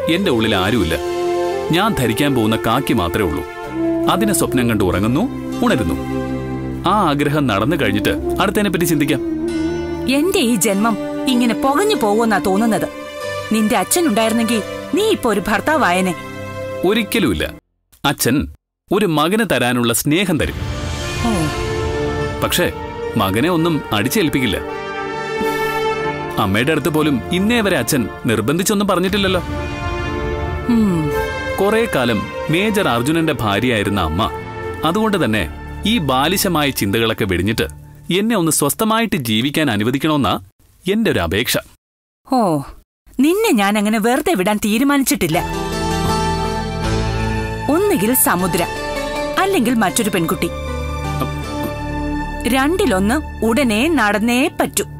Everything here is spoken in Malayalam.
എന്റെ ഉള്ളിൽ ആരുമില്ല ഞാൻ ധരിക്കാൻ പോകുന്ന കാക്കി മാത്രമേ ഉള്ളൂ അതിനെ സ്വപ്നം കണ്ട് ഉറങ്ങുന്നു ഉണരുന്നു ആ ആഗ്രഹം നടന്നു കഴിഞ്ഞിട്ട് അടുത്തതിനെ പറ്റി ചിന്തിക്കാം എന്റെ ഈ ജന്മം ഇങ്ങനെ പുകഞ്ഞു പോകുമെന്നാ തോന്നുന്നത് നിന്റെ അച്ഛൻ ഉണ്ടായിരുന്നെങ്കിൽ നീ ഇപ്പൊ ഒരു ഭർത്താവായനെ ഒരിക്കലുമില്ല അച്ഛൻ ഒരു മകന് തരാനുള്ള സ്നേഹം തരും ഓ പക്ഷേ മകനെ ഒന്നും അടിച്ചേൽപ്പിക്കില്ല അമ്മയുടെ അടുത്ത് പോലും ഇന്നേ വരെ അച്ഛൻ നിർബന്ധിച്ചൊന്നും പറഞ്ഞിട്ടില്ലല്ലോ ഉം. കുറെ കാലം മേജർ അർജുനന്റെ ഭാര്യയായിരുന്ന അമ്മ അതുകൊണ്ട് തന്നെ ഈ ബാലിശമായ ചിന്തകളൊക്കെ വെടിഞ്ഞിട്ട് എന്നെ ഒന്ന് സ്വസ്ഥമായിട്ട് ജീവിക്കാൻ അനുവദിക്കണമെന്നാ എന്റെ ഒരു അപേക്ഷ ഓ നിന്നെ ഞാൻ അങ്ങനെ വെറുതെ വിടാൻ തീരുമാനിച്ചിട്ടില്ല ഒന്നുകിൽ സമുദ്ര അല്ലെങ്കിൽ മറ്റൊരു പെൺകുട്ടി രണ്ടിലൊന്ന് ഉടനെ നടന്നേ പറ്റൂ